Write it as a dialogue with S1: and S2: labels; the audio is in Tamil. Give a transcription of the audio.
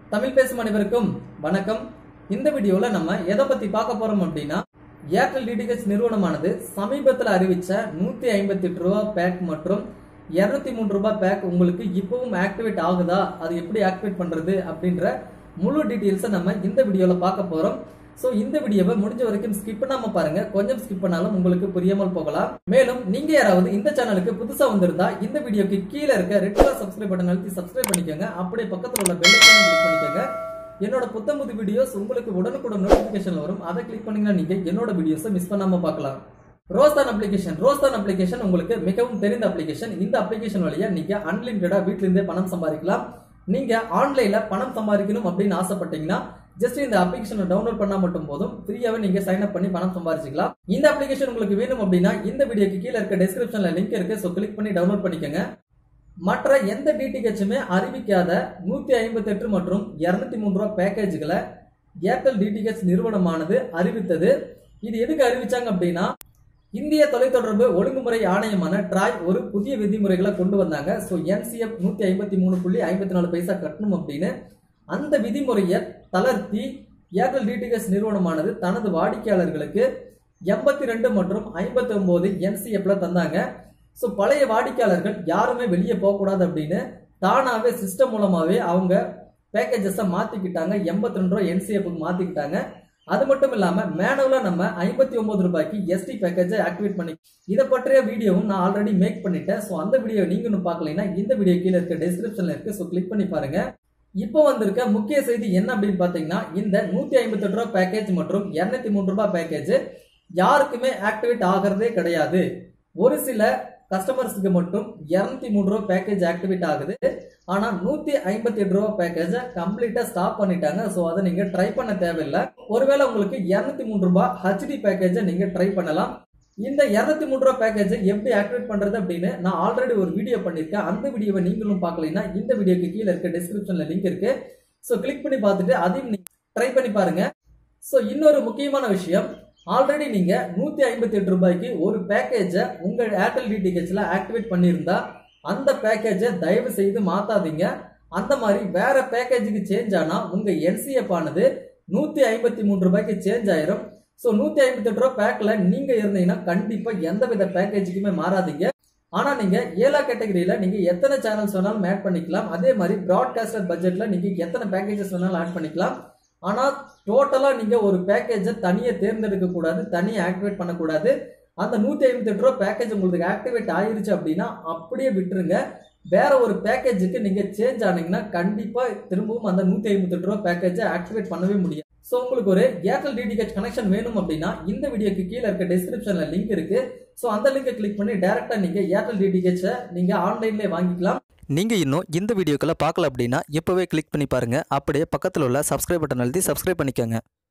S1: தமிழ் பேசும் அனைவருக்கும் வணக்கம் இந்த வீடியோல நம்ம எதை பத்தி பார்க்க போறோம் அப்படின்னா ஏர்டெல் டிடிஹெச் நிறுவனமானது சமீபத்தில் அறிவிச்ச நூத்தி ஐம்பத்தி எட்டு ரூபா பேக் மற்றும் இருநூத்தி மூணு ரூபாய் பேக் உங்களுக்கு இப்பவும் ஆக்டிவேட் ஆகுதா அது எப்படி ஆக்டிவேட் பண்றது அப்படின்ற முழு டீட்டெயில்ஸை நம்ம இந்த வீடியோல பார்க்க போறோம் சோ இந்த வீடியோவை முடிஞ்ச வரைக்கும் ஸ்கிப் பண்ணாம பாருங்க கொஞ்சம் ஸ்கிப் பண்ணாலும் உங்களுக்கு புரியாமல் போகலாம் மேலும் நீங்க யாராவது இந்த சேனலுக்கு புதுசா வந்திருந்தா இந்த வீடியோக்கு கீழே இருக்க ரெட் கலர் சப்ஸ்கிரைப் பட்டன் அழுத்தி சப்ஸ்கிரைப் பண்ணிக்கோங்க அப்படியே பக்கத்துல உள்ள பெல் ஐக்கானை கிளிக் பண்ணிக்கோங்க என்னோட புத்தம் புது வீடியோஸ் உங்களுக்கு உடனுக்குடன் நோட்டிபிகேஷன் வரும் அதை கிளிக் பண்ணீங்கன்னா நீங்க என்னோட வீடியோஸை மிஸ் பண்ணாம பார்க்கலாம் ரோஸ்தான் அப்ளிகேஷன் ரோஸ்தான் அப்ளிகேஷன் உங்களுக்கு மிகவும் தெரிந்த அப்ளிகேஷன் இந்த அப்ளிகேஷன் வழியா நீங்க அன்லிமிட்டடா வீட்ல இருந்தே பணம் சம்பாதிக்கலாம் நீங்க ஆன்லைன்ல பணம் சம்பாதிக்கணும் அப்படின்னு ஆசைப்பட்டீங்கன்னா ஜஸ்ட் இந்த அப்ளிகேஷனை டவுன்லோட் பண்ணா மட்டும் போதும் ஃப்ரீயாவே நீங்க சைன் அப் பண்ணி பணம் சம்பாதிச்சுக்கலாம் இந்த அப்ளிகேஷன் உங்களுக்கு வேணும் அப்படின்னா இந்த வீடியோக்கு கீழே இருக்க டிஸ்கிரிப்ஷன்ல லிங்க் இருக்கு ஸோ கிளிக் பண்ணி டவுன்லோட் பண்ணிக்கோங்க மற்ற எந்த டிடிஹெச்சுமே அறிவிக்காத நூத்தி ஐம்பத்தி எட்டு மற்றும் இருநூத்தி மூணு ரூபா பேக்கேஜுகளை ஏர்டெல் டிடிஹெச் நிறுவனமானது அறிவித்தது இது எதுக்கு அறிவிச்சாங்க அப்படின்னா இந்திய தொலைத்தொடர்பு ஒழுங்குமுறை ஆணையமான ட்ராய் ஒரு புதிய விதிமுறைகளை கொண்டு வந்தாங்க ஸோ என்சிஎஃப் நூத்தி ஐம்பத்தி மூணு புள்ளி ஐம்பத்தி நாலு பைசா கட்டணும் அப்படின்னு அந்த விதிமுறையை தளர்த்தி ஏர்டெல் டிடிஹெச் நிறுவனமானது தனது வாடிக்கையாளர்களுக்கு எண்பத்தி ரெண்டு மற்றும் ஐம்பத்தி ஒன்பது என்சிஎஃப்ல தந்தாங்க ஸோ பழைய வாடிக்கையாளர்கள் யாருமே வெளியே போகக்கூடாது அப்படின்னு தானாகவே சிஸ்டம் மூலமாகவே அவங்க பேக்கேஜஸை மாற்றிக்கிட்டாங்க எண்பத்தி ரெண்டு ரூபா என்சிஎஃப்க்கு மாற்றிக்கிட்டாங்க அது மட்டும் இல்லாமல் மேனுவலாக நம்ம ஐம்பத்தி ஒன்பது ரூபாய்க்கு எஸ்டி பேக்கேஜை ஆக்டிவேட் பண்ணி இதை பற்றிய வீடியோவும் நான் ஆல்ரெடி மேக் பண்ணிட்டேன் ஸோ அந்த வீடியோ நீங்கள் இன்னும் பார்க்கலைன்னா இந்த வீடியோ கீழே இருக்க டிஸ்கிரிப்ஷனில் இருக்கு ஸோ கிளிக் பண்ணி பாருங்க இப்போ வந்திருக்க முக்கிய செய்தி என்ன அப்படின்னு பார்த்தீங்கன்னா இந்த நூற்றி ஐம்பத்தெட்டு ரூபா பேக்கேஜ் மற்றும் இரநூத்தி மூணு ரூபாய் பேக்கேஜ் யாருக்குமே ஆக்டிவேட் ஆகிறதே கிடையாது ஒரு சில கஸ்டமர்ஸுக்கு மட்டும் இரநூத்தி மூணு ரூபா பேக்கேஜ் ஆக்டிவேட் ஆகுது ஆனா நூத்தி ஐம்பத்தி எட்டு ரூபா பேக்கேஜை கம்ப்ளீட்டா ஸ்டாப் பண்ணிட்டாங்க ஸோ அதை நீங்க ட்ரை பண்ண தேவையில்லை ஒருவேளை உங்களுக்கு இரநூத்தி மூணு ரூபாய் ஹெச்டி பேக்கேஜை நீங்க ட்ரை பண்ணலாம் இந்த இரநூத்தி மூணு ரூபா பேக்கேஜை எப்படி ஆக்டிவேட் பண்றது அப்படின்னு நான் ஆல்ரெடி ஒரு வீடியோ பண்ணியிருக்கேன் அந்த வீடியோவை நீங்களும் பார்க்கலைன்னா இந்த வீடியோக்கு கீழே இருக்க டிஸ்கிரிப்ஷன்ல லிங்க் இருக்கு ஸோ கிளிக் பண்ணி பார்த்துட்டு அதையும் நீங்க ட்ரை பண்ணி பாருங்க ஸோ இன்னொரு முக்கியமான விஷயம் ஆல்ரெடி நீங்க நூத்தி ஐம்பத்தி எட்டு ரூபாய்க்கு ஒரு பேக்கேஜை உங்க ஏர்டெல் டிடிஹெச்ல ஆக்டிவேட் பண்ணியிருந்தா அந்த பேக்கேஜை தயவு செய்து மாத்தாதீங்க அந்த மாதிரி வேற பேக்கேஜுக்கு சேஞ்ச் ஆனா உங்க என்சிஎஃப் ஆனது நூத்தி ஐம்பத்தி மூணு ரூபாய்க்கு சேஞ்ச் ஆயிரும் ஸோ நூத்தி ஐம்பத்தி எட்டு ரூபா பேக்ல நீங்க இருந்தீங்கன்னா கண்டிப்பா எந்த வித பேக்கேஜுக்குமே மாறாதீங்க ஆனா நீங்க ஏழா கேட்டகரியில நீங்க எத்தனை சேனல்ஸ் வேணாலும் ஆட் பண்ணிக்கலாம் அதே மாதிரி ப்ராட்காஸ்டர் பட்ஜெட்ல நீங்க எத்தனை பேக்கேஜஸ் வேணாலும் ஆட் பண்ணிக்கலாம் ஆனா டோட்டலா நீங்க ஒரு பேக்கேஜை தனியா தேர்ந்தெடுக்க கூடாது தனியா ஆக்டிவேட் பண்ணக்கூடாது அந்த நூத்தி ஐம்பத்தி எட்டு ரூபா பேக்கேஜ் உங்களுக்கு ஆக்டிவேட் ஆயிருச்சு அப்படின்னா அப்படியே விட்டுருங்க வேற ஒரு பேக்கேஜுக்கு நீங்க சேஞ்ச் ஆனீங்கன்னா கண்டிப்பா திரும்பவும் அந்த நூத்தி ஐம்பத்தி எட்டு ரூபா பேக்கேஜை ஆக்டிவேட் பண்ணவே முடியாது ஸோ உங்களுக்கு ஒரு ஏர்டெல் டிடிஹெச் கனெக்ஷன் வேணும் அப்படின்னா இந்த வீடியோக்கு கீழே இருக்க டிஸ்கிரிப்ஷன்ல லிங்க் இருக்கு ஸோ அந்த லிங்கை கிளிக் பண்ணி டேரக்டா நீங்க ஏர்டெல் டிடிஹெச்சை நீங்க ஆன்லைன்லேயே வாங்கிக்கலாம்
S2: நீங்கள் இன்னும் இந்த வீடியோக்களை பார்க்கல அப்படின்னா இப்போவே கிளிக் பண்ணி பாருங்கள் அப்படியே பக்கத்தில் உள்ள சப்ஸ்கிரைப் பட்டன் அழுத்தி சப்ஸ்கிரைப் பண்ணிக்கோங்க